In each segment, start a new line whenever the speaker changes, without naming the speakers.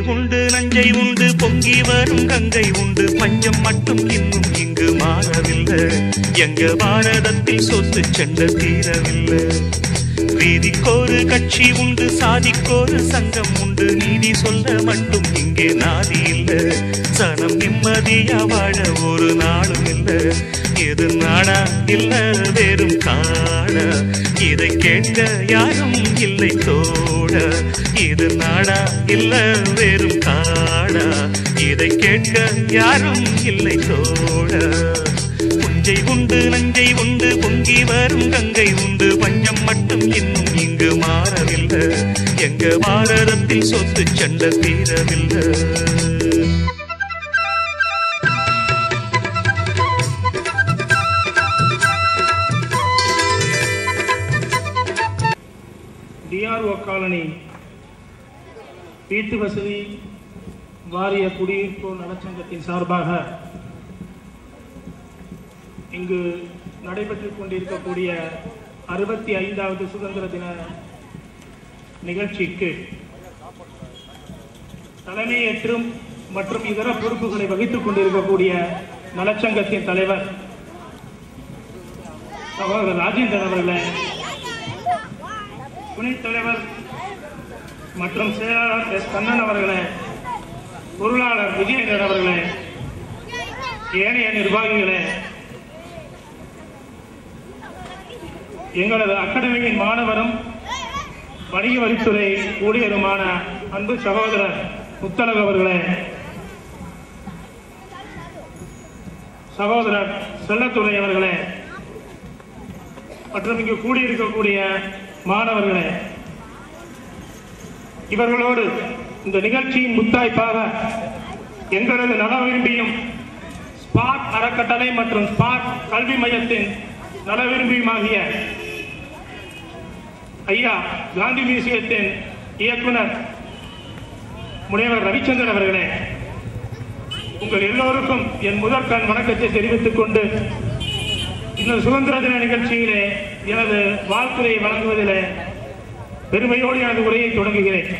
உண்டு நஞ்சை உண்டு பொங்கி வரும் கங்கை உண்டு பஞ்சம் மட்டும் இன்னும் இங்கு மாறவில்லை எங்க பாரதத்தில் சொத்து சென்ற தீரவில்லை வீதிக்கோரு கட்சி உண்டு சாதிக்கோரு சங்கம் உண்டு நீதி சொல்ல மட்டும் இங்கே நாதி இல்ல சனம் நிம்மதியா வாழ ஒரு நாளும் இல்ல எது நாடா இல்ல வெறும் காடா இதை கேட்க யாரும் இல்லை தோட இது நாடா இல்ல வெறும் காடா இதை கேட்க யாரும் இல்லை தோட புஞ்சை உண்டு நஞ்சை உண்டு பொங்கி வரும் கங்கை உண்டு பஞ்சம் மட்டும் இன்னும் இங்கு மாறவில்லை எங்க பாரதத்தில் சொத்து சண்டை தீரவில்லை
டிஆர்ஓ காலனி வீட்டு வசதி வாரிய குடியிருப்போர் நலச்சங்கத்தின் சார்பாக இங்கு நடைபெற்றுக் கொண்டிருக்கக்கூடிய அறுபத்தி ஐந்தாவது சுதந்திர தின நிகழ்ச்சிக்கு தலைமையேற்றும் மற்றும் இதர பொறுப்புகளை வகித்துக் கொண்டிருக்கக்கூடிய நலச்சங்கத்தின் தலைவர் சகோதரர் ராஜேந்திரன் அவர்களை துணைத் தலைவர் மற்றும் செயலாளர் எஸ் கண்ணன் அவர்களே பொருளாளர் விஜயேந்திரன் அவர்களே ஏனைய நிர்வாகிகளே எங்களது அகாடமியின் மாணவரும் வணிக வரித்துறை ஊழியருமான அன்பு சகோதரர் முத்தழகு அவர்களே சகோதரர் செல்லத்துறை அவர்களே மற்றும் இங்கு கூடியிருக்கக்கூடிய மாணவர்களே இவர்களோடு இந்த நிகழ்ச்சியின் முத்தாய்ப்பாக எங்களது நல விரும்பியும் ஸ்பாட் அறக்கட்டளை மற்றும் ஸ்பாட் கல்வி மையத்தின் நல விரும்பியுமாகிய ஐயா காந்தி மியூசியத்தின் இயக்குனர் முனைவர் ரவிச்சந்திரன் அவர்களே உங்கள் எல்லோருக்கும் என் முதற்கண் வணக்கத்தை தெரிவித்துக் கொண்டு இந்த சுதந்திர தின நிகழ்ச்சியிலே எனது வாழ்த்துறையை வழங்குவதிலே பெருமையோடு எனது உரையை தொடங்குகிறேன்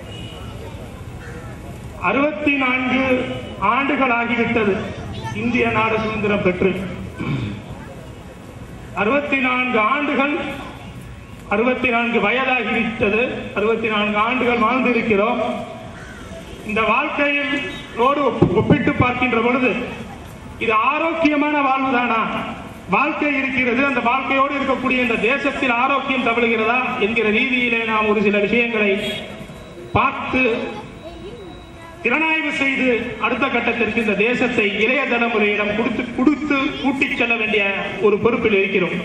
அறுபத்தி நான்கு ஆண்டுகள் ஆகிவிட்டது இந்திய நாடு சுதந்திரம் பெற்று அறுபத்தி நான்கு ஆண்டுகள் அறுபத்தி நான்கு வயதாகிவிட்டது அறுபத்தி நான்கு ஆண்டுகள் வாழ்ந்திருக்கிறோம் இந்த வாழ்க்கையில் ரோடு ஒப்பிட்டு பார்க்கின்ற பொழுது இது ஆரோக்கியமான வாழ்வுதானா வாழ்க்கை இருக்கிறது அந்த வாழ்க்கையோடு இருக்கக்கூடிய இந்த தேசத்தில் ஆரோக்கியம் தவழுகிறதா என்கிற ரீதியிலே நாம் ஒரு சில விஷயங்களை பார்த்து திறனாய்வு செய்து அடுத்த கட்டத்திற்கு இந்த தேசத்தை இளைய தலைமுறையிடம் கொடுத்து கொடுத்து கூட்டிச் செல்ல வேண்டிய ஒரு பொறுப்பில் இருக்கிறோம்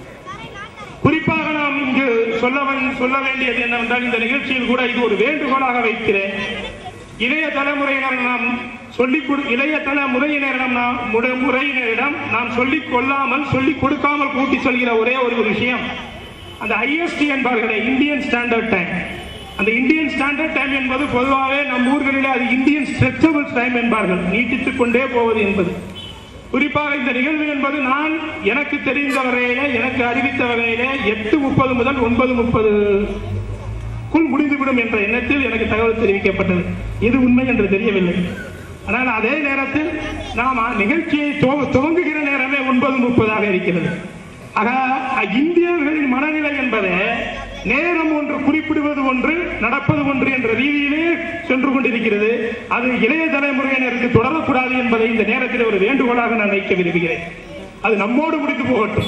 குறிப்பாக நாம் இங்கு சொல்ல வந்- சொல்ல வேண்டியது என்னவென்றால் இந்த நிகழ்ச்சியில் கூட இது ஒரு வேண்டுகோளாக வைக்கிறேன் இளைய தலைமுறையினர் நாம் சொல்லிக் கொடு இளைய தலைமுறையினரிடம் நாம் முறை- முறையினரிடம் நாம் சொல்லிக் கொள்ளாமல் சொல்லிக் கொடுக்காமல் கூட்டி சொல்கிற ஒரே ஒரு விஷயம் அந்த ஐஎஸ்டி என்பார்களே இந்தியன் ஸ்டாண்டர்ட் டைம் அந்த இந்தியன் ஸ்டாண்டர்ட் டைம் என்பது பொதுவாகவே நம் ஊர்களிலே அது இந்தியன் ஸ்ட்ரெச்சபிள் டைம் என்பார்கள் நீட்டித்துக் கொண்டே போவது என்பது குறிப்பாக இந்த நிகழ்வு என்பது நான் எனக்கு தெரிந்த வகையிலே எனக்கு அறிவித்த வகையிலே எட்டு முப்பது முதல் ஒன்பது முப்பது குள் முடிந்துவிடும் என்ற எண்ணத்தில் எனக்கு தகவல் தெரிவிக்கப்பட்டது இது உண்மை என்று தெரியவில்லை ஆனால் அதே நேரத்தில் நாம் நிகழ்ச்சியை துவ- துவங்குகிற நேரமே ஒன்பது முப்பதாக இருக்கிறது ஆக இந்தியர்களின் மனநிலை என்பது நேரம் ஒன்று குறிப்பிடுவது ஒன்று நடப்பது ஒன்று என்ற ரீதியிலே சென்று கொண்டிருக்கிறது அது இளைய தலைமுறையினருக்கு தொடரக்கூடாது என்பதை இந்த நேரத்தில் ஒரு வேண்டுகோளாக நான் வைக்க விரும்புகிறேன் அது நம்மோடு முடித்து போகட்டும்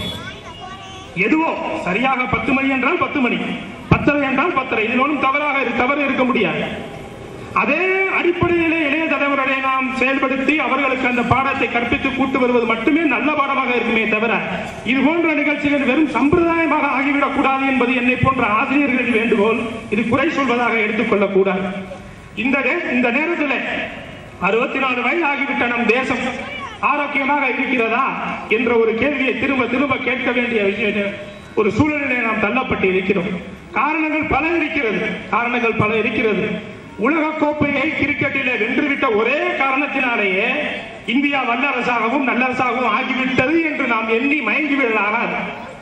எதுவோ சரியாக பத்து மணி என்றால் பத்து மணி பத்தரை என்றால் பத்தரை இதில் ஒன்றும் தவறாக இரு- தவறு இருக்க முடியாது அதே அடிப்படையிலே இளைய தலைவர்களை நாம் செயல்படுத்தி அவர்களுக்கு அந்த பாடத்தை கற்பித்து கூட்டு வருவது மட்டுமே நல்ல பாடமாக இருக்குமே தவிர இது போன்ற நிகழ்ச்சிகள் வெறும் சம்பிரதாயமாக ஆகிவிடக் கூடாது என்பது என்னை போன்ற ஆசிரியர்களின் வேண்டுகோள் இது குறை சொல்வதாக எடுத்துக்கொள்ளக் கூடாது இந்த நே- இந்த நேரத்தில் அறுபத்தி நாலு வயது ஆகிவிட்ட நம் தேசம் ஆரோக்கியமாக இருக்கிறதா என்ற ஒரு கேள்வியை திரும்ப திரும்ப கேட்க வேண்டிய விஷயம் ஒரு சூழலிலே நாம் தள்ளப்பட்டு இருக்கிறோம் காரணங்கள் பல இருக்கிறது காரணங்கள் பல இருக்கிறது உலக கோப்பையை கிரிக்கெட்டிலே வென்றுவிட்ட ஒரே காரணத்தினாலேயே இந்தியா வல்லரசாகவும் நல்லரசாகவும் ஆகிவிட்டது என்று நாம் எண்ணி மயங்கிவிடலாகாது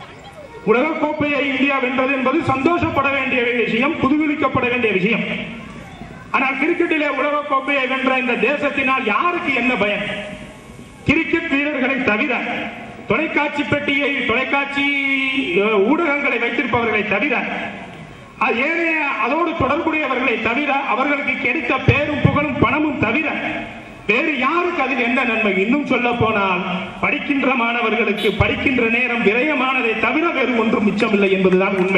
உலக கோப்பையை இந்தியா வென்றது என்பது சந்தோஷப்பட வேண்டிய விஷயம் புதுவிலிக்கப்பட வேண்டிய விஷயம் ஆனால் கிரிக்கெட்டிலே உலக கோப்பையை வென்ற இந்த தேசத்தினால் யாருக்கு என்ன பயன் கிரிக்கெட் வீரர்களை தவிர தொலைக்காட்சி பெட்டியை தொலைக்காட்சி அஹ், ஊடகங்களை வைத்திருப்பவர்களை தவிர அஹ், ஏனைய அதோடு தொடர்புடையவர்களை தவிர அவர்களுக்கு கிடைத்த பேரும் புகழும் பணமும் தவிர வேறு யாருக்கு அதில் என்ன நன்மை இன்னும் சொல்ல போனால் படிக்கின்ற மாணவர்களுக்கு படிக்கின்ற நேரம் விரயமானதை தவிர வேறு ஒன்றும் மிச்சமில்லை என்பதுதான் உண்மை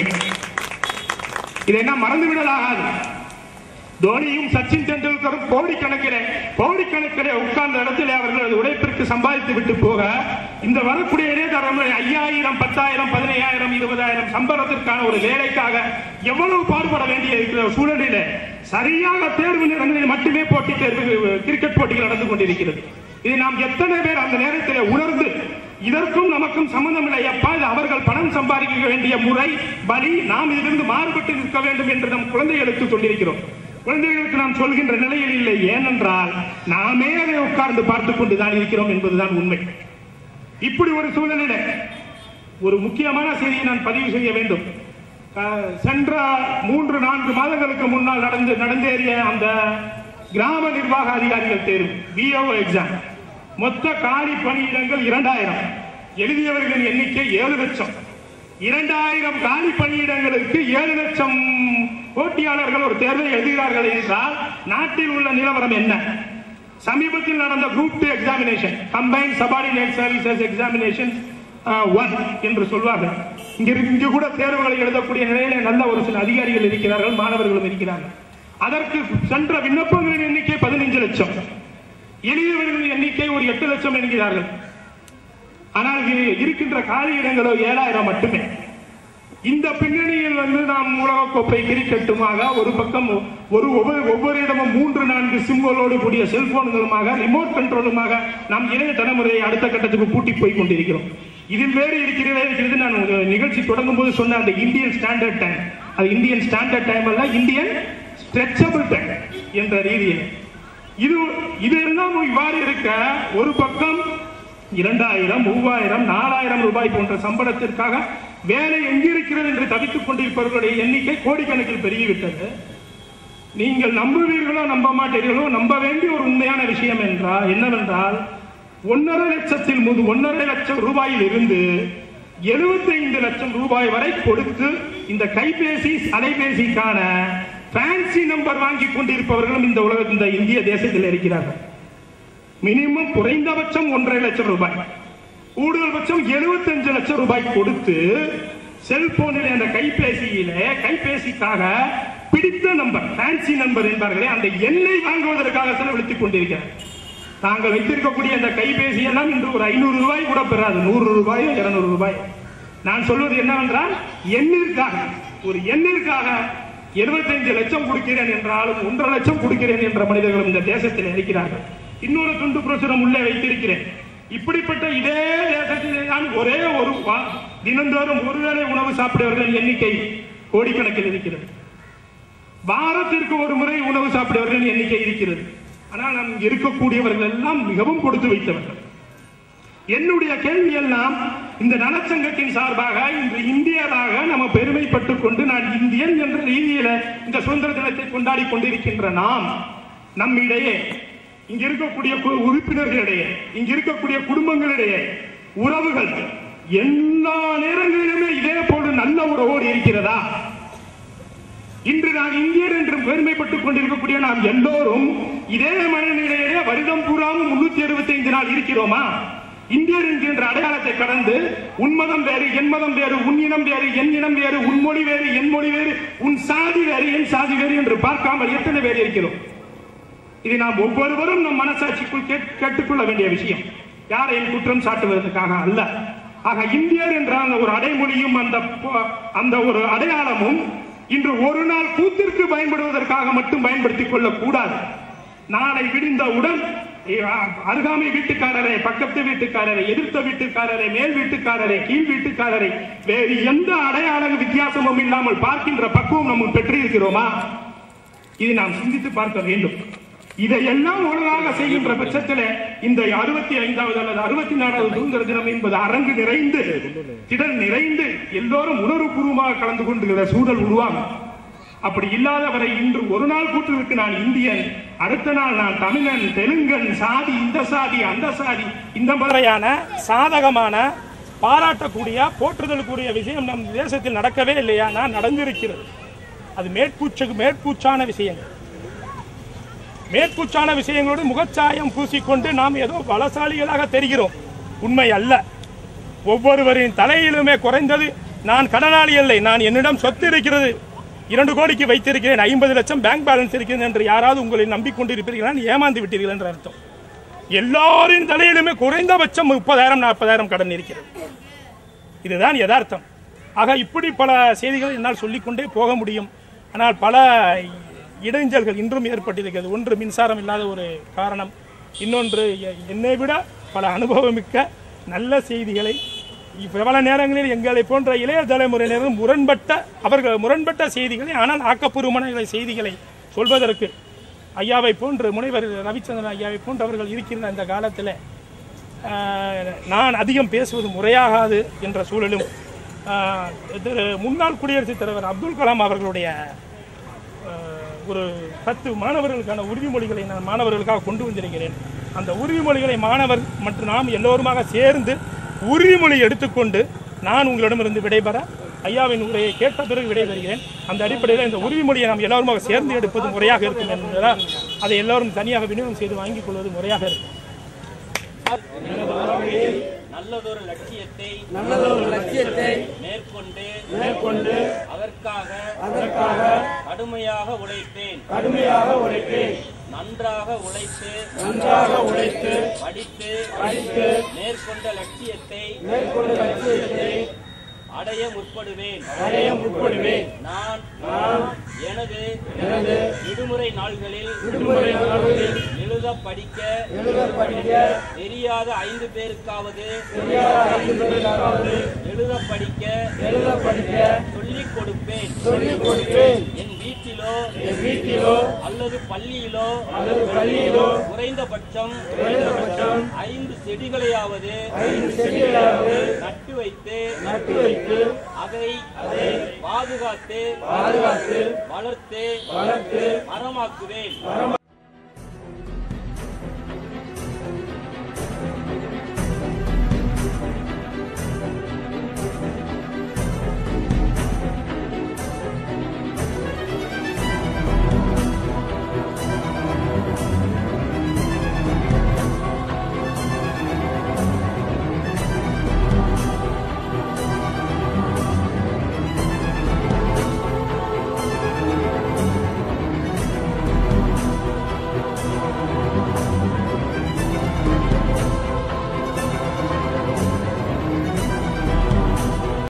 இதை என்ன மறந்துவிடலாகாது தோனியும் சச்சின் டெண்டுல்கரும் கோடிக்கணக்கிலே கோடிக்கணக்கிலே உட்கார்ந்த இடத்திலே அவர்களது உழைப்பிற்கு சம்பாதித்து விட்டு போக இந்த வரக்கூடிய இளைய தலைமுறை ஐயாயிரம் பத்தாயிரம் பதினையாயிரம் இருபதாயிரம் சம்பளத்திற்கான ஒரு வேலைக்காக எவ்வளவு பாடுபட வேண்டிய இருக்கிற சூழலிலே சரியாக தேர்வு நேரங்களில் மட்டுமே போட்டி தேர்வு கிரிக்கெட் போட்டிகள் நடந்து கொண்டிருக்கிறது இதை நாம் எத்தனை பேர் அந்த நேரத்திலே உணர்ந்து இதற்கும் நமக்கும் சம்பந்தம் இல்லை அப்பா இது அவர்கள் பணம் சம்பாதிக்க வேண்டிய முறை பலி நாம் இதிலிருந்து மாறுபட்டு நிற்க வேண்டும் என்று நம் குழந்தைகளுக்கு சொல்லியிருக்கிறோம் குழந்தைகளுக்கு நாம் சொல்கின்ற நிலையில் இல்லை ஏனென்றால் நாமே அதை உட்கார்ந்து பார்த்துக் கொண்டுதான் இருக்கிறோம் என்பதுதான் உண்மை இப்படி ஒரு சூழ்நிலையில ஒரு முக்கியமான செய்தியை நான் பதிவு செய்ய வேண்டும் அஹ், சென்ற மூன்று நான்கு மாதங்களுக்கு முன்னால் நடந்து நடந்தேறிய அந்த கிராம நிர்வாக அதிகாரிகள் தேர்வு பிஓ எக்ஸாம் மொத்த காலி பணியிடங்கள் இரண்டாயிரம் எழுதியவர்களின் எண்ணிக்கை ஏழு லட்சம் இரண்டாயிரம் காலி பணியிடங்களுக்கு ஏழு லட்சம் போட்டியாளர்கள் ஒரு தேர்வை எழுதுகிறார்கள் என்றால் நாட்டில் உள்ள நிலவரம் என்ன சமீபத்தில் நடந்த group two examination combine subordinate services examination one என்று சொல்வார்கள் இங்க இரு- இங்கு கூட தேர்வுகளை எழுதக்கூடிய நிலையில நல்ல ஒரு சில அதிகாரிகள் இருக்கிறார்கள் மாணவர்களும் இருக்கிறார்கள் அதற்கு சென்ற விண்ணப்பங்களின் எண்ணிக்கை பதினைஞ்சு லட்சம் எளியவர்களின் எண்ணிக்கை ஒரு எட்டு லட்சம் என்கிறார்கள் ஆனால் இ- இருக்கின்ற காலி இடங்களோ ஏழாயிரம் மட்டுமே இந்த பின்னணியில் வந்து நாம் உலகக்கோப்பை கிரிக்கெட்டுமாக ஒரு பக்கம் ஒரு ஒவ்வொரு ஒவ்வொரு இடமும் மூன்று நான்கு சிம்களோடு கூடிய செல்போன்களுமாக ரிமோட் கண்ட்ரோலுமாக நாம் இளைய தலைமுறையை அடுத்த கட்டத்துக்கு கூட்டி போய் கொண்டிருக்கிறோம் இதில் வேறு இருக்கிறதே இருக்கிறது நான் உங்க நிகழ்ச்சி தொடங்கும் போது சொன்ன அந்த இந்தியன் ஸ்டாண்டர்ட் டைம் அது இந்தியன் ஸ்டாண்டர்ட் டைம் அல்ல இந்தியன் ஸ்ட்ரெச்சபிள் டைம் என்ற ரீதியில் இது இதெல்லாம் இவ்வாறு இருக்க ஒரு பக்கம் இரண்டாயிரம் மூவாயிரம் நாலாயிரம் ரூபாய் போன்ற சம்பளத்திற்காக வேலை எங்கிருக்கிறது என்று தவித்துக் கொண்டிருப்பவர்களுடைய எண்ணிக்கை கோடிக்கணக்கில் பெருகிவிட்டது நீங்கள் நம்புவீர்களோ நம்ப மாட்டீர்களோ நம்ப வேண்டிய ஒரு உண்மையான விஷயம் என்றால் என்னவென்றால் ஒன்னரை லட்சத்தில் முது ஒன்னரை லட்சம் ரூபாயில் இருந்து 75 லட்சம் ரூபாய் வரை கொடுத்து இந்த கைபேசி அலைபேசிக்கான ஃபேன்சி நம்பர் வாங்கி கொண்டிருப்பவர்களும் இந்த உலக இந்த இந்திய தேசத்தில் இருக்கிறார்கள் மினிமம் குறைந்தபட்சம் ஒன்றரை லட்சம் ரூபாய் கூடுதல்பட்சம் 75 லட்சம் ரூபாய் கொடுத்து செல்போனில் அந்த கைபேசியில கைபேசிக்காக பிடித்த நம்பர் ஃபேன்சி நம்பர் என்பார்களே அந்த எண்ணை வாங்குவதற்காக செலவழித்துக் கொண்டிருக்கிறார் தாங்கள் வைத்திருக்கக்கூடிய அந்த கைபேசி எல்லாம் இன்று ஒரு ஐநூறு ரூபாய் கூட பெறாது நூறு ரூபாயோ இருநூறு ரூபாய் நான் சொல்வது என்னவென்றால் எண்ணிற்காக ஒரு எண்ணிற்காக 75 லட்சம் கொடுக்கிறேன் என்றாலும் ஒன்றரை லட்சம் கொடுக்கிறேன் என்ற மனிதர்களும் இந்த தேசத்தில் இருக்கிறார்கள் இன்னொரு துண்டு பிரசுரம் உள்ளே வைத்திருக்கிறேன் இப்படிப்பட்ட இதே தேசத்திலே தான் ஒரே ஒரு வா- தினந்தோறும் ஒருவேளை உணவு சாப்பிடுவர்கள் எண்ணிக்கை கோடிக்கணக்கில் இருக்கிறது வாரத்திற்கு ஒரு முறை உணவு சாப்பிடுவர்கள் எண்ணிக்கை இருக்கிறது ஆனால் நாம் இங்கு இருக்கக்கூடியவர்கள் எல்லாம் மிகவும் கொடுத்து வைத்தவர்கள் என்னுடைய கேள்வி எல்லாம் இந்த நலச்சங்கத்தின் சார்பாக இன்று இந்தியராக நம்ம பெருமைப்பட்டுக் கொண்டு நான் இந்தியன் என்ற ரீதியில இந்த சுதந்திர தினத்தை கொண்டாடி கொண்டிருக்கின்ற நாம் நம்மிடையே இங்க இருக்கக்கூடிய கு- உறுப்பினர்களிடையே இங்க இருக்கக்கூடிய குடும்பங்களிடையே உறவுகள் எல்லா நேரங்களிலுமே இதே போன்று நல்ல உறவோடு இருக்கிறதா இன்று நான் இந்தியர் என்று பெருமைப்பட்டுக் கொண்டிருக்கக்கூடிய நாம் எல்லோரும் இதே மனநிலையிலே வருடம் பூராவும் முன்னூத்தி அறுபத்தி ஐந்து நாள் இருக்கிறோமா இந்தியர் என்கின்ற அடையாளத்தை கடந்து உன் மதம் வேறு என் மதம் வேறு உன் இனம் வேறு என் இனம் வேறு உன் மொழி வேறு என் மொழி வேறு உன் சாதி வேறு என் சாதி வேறு என்று பார்க்காமல் எத்தனை பேர் இருக்கிறோம் இது நாம் ஒவ்வொருவரும் நம் மனசாட்சிக்குள் கேட்- கேட்டுக்கொள்ள வேண்டிய விஷயம் யாரையும் குற்றம் சாட்டுவதற்காக அல்ல ஆக இந்தியர் என்ற அந்த ஒரு அடைமொழியும் அந்த ப- அந்த ஒரு அடையாளமும் இன்று ஒரு நாள் கூத்திற்கு பயன்படுவதற்காக மட்டும் பயன்படுத்திக் கொள்ளக் கூடாது நாளை விடிந்தவுடன் ஏ, அ- அருகாமை வீட்டுக்காரரே பக்கத்து வீட்டுக்காரரை எதிர்த்த வீட்டுக்காரரை மேல் வீட்டுக்காரரை கீழ் வீட்டுக்காரரை வேறு எந்த அடையாள வித்தியாசமும் இல்லாமல் பார்க்கின்ற பக்குவம் நம்ம பெற்றிருக்கிறோமா இது நாம் சிந்தித்து பார்க்க வேண்டும் இதையெல்லாம் ஒழுங்காக செய்கின்ற பட்சத்தில் இந்த அறுபத்தி ஐந்தாவது அல்லது அறுபத்தி நாலாவது சுதந்திர தினம் என்பது அரங்கு நிறைந்து திடல் நிறைந்து எல்லோரும் உணர்வுபூர்வமாக கலந்து கொண்டிருக்கிற சூழல் உருவாகும் அப்படி இல்லாதவரை இன்று ஒரு நாள் கூற்றுக்கு நான் இந்தியன் அடுத்த நாள் நான் தமிழன் தெலுங்கன் சாதி இந்த சாதி அந்த சாதி இந்த முறையான சாதகமான பாராட்டக்கூடிய போற்றுதலுக்குரிய விஷயம் நம் தேசத்தில் நடக்கவே இல்லையா நான் நடந்திருக்கிறது அது மேற்பூச்சுக்கு மேற்பூச்சான விஷயங்கள் மேற்பூச்சான விஷயங்களோடு முகச்சாயம் பூசிக்கொண்டு நாம் ஏதோ பலசாலிகளாக தெரிகிறோம் உண்மை அல்ல ஒவ்வொருவரின் தலையிலுமே குறைந்தது நான் கடனாளி இல்லை நான் என்னிடம் சொத்து இருக்கிறது இரண்டு கோடிக்கு வைத்திருக்கிறேன் ஐம்பது லட்சம் பேங்க் பேலன்ஸ் இருக்கிறது என்று யாராவது உங்களை நம்பிக்கொண்டிருப்பீர்கள் ஏமாந்து விட்டீர்கள் என்ற அர்த்தம் எல்லாரின் தலையிலுமே குறைந்தபட்சம் முப்பதாயிரம் நாற்பதாயிரம் கடன் இருக்கிறது இதுதான் யதார்த்தம் ஆக இப்படி பல செய்திகளை என்னால் சொல்லிக்கொண்டே போக முடியும் ஆனால் பல இடைஞ்சல்கள் இன்றும் ஏற்பட்டிருக்கிறது ஒன்று மின்சாரம் இல்லாத ஒரு காரணம் இன்னொன்று எ- என்னை விட பல அனுபவமிக்க நல்ல செய்திகளை இப்ப பல நேரங்களில் எங்களை போன்ற இளைய தலைமுறையினரும் முரண்பட்ட அவர்கள் முரண்பட்ட செய்திகளை ஆனால் ஆக்கப்பூர்வமான செய்திகளை சொல்வதற்கு ஐயாவை போன்று முனைவர் ரவிச்சந்திரன் ஐயாவை போன்றவர்கள் இருக்கின்ற இந்த காலத்தில் ஆஹ், நான் அதிகம் பேசுவது முறையாகாது என்ற சூழலும் ஆஹ், திரு முன்னாள் குடியரசுத் தலைவர் அப்துல் கலாம் அவர்களுடைய ஆஹ், ஒரு பத்து மாணவர்களுக்கான உறுதிமொழிகளை நான் மாணவர்களுக்காக கொண்டு வந்திருக்கிறேன் அந்த உறுதிமொழிகளை மாணவர் மற்றும் நாம் எல்லோருமாக சேர்ந்து உறுதிமொழி எடுத்துக்கொண்டு நான் உங்களிடமிருந்து விடைபெற ஐயாவின் உரையை கேட்ட பிறகு விடைபெறுகிறேன் அந்த அடிப்படையில் இந்த உறுதிமொழியை நாம் எல்லோருமாக சேர்ந்து எடுப்பது முறையாக இருக்கும் என்பதால் அதை எல்லோரும் தனியாக விநியோகம் செய்து வாங்கிக் கொள்வது முறையாக இருக்கும்
நல்லதொரு லட்சியத்தை
நல்லதொரு லட்சியத்தை
மேற்கொண்டு
மேற்கொண்டு
அதற்காக
அதற்காக
கடுமையாக உழைப்பேன்
கடுமையாக உழைப்பேன்
நன்றாக உழைத்து
நன்றாக உழைத்து
படித்து
படித்து
மேற்கொண்ட லட்சியத்தை
மேற்கொண்ட லட்சியத்தை
அடைய முற்படுவேன்
அடைய முற்படுவேன்
நான் எனது
எனது
விடுமுறை நாள்களில்
விடுமுறை நாள்களில்
எழுத படிக்க
எழுத படிக்க
தெரியாத ஐந்து பேருக்காவது
தெரியாத ஐந்து பேருக்காவது
எழுத படிக்க
எழுத படிக்க
சொல்லிக் கொடுப்பேன்
சொல்லிக் கொடுப்பேன்
என் வீட்டிலோ
என் வீட்டிலோ
அல்லது பள்ளியிலோ
அல்லது பள்ளியிலோ
குறைந்தபட்சம்
குறைந்தபட்சம்
ஐந்து செடிகளையாவது
ஐந்து செடிகளாவது
நட்டு வைத்து
நட்டு வைத்து
அதை பாதுகாத்து
பாதுகாத்து
வளர்த்து
வளர்த்து
மரமாக்குவேன்
மரமாக்குவேன்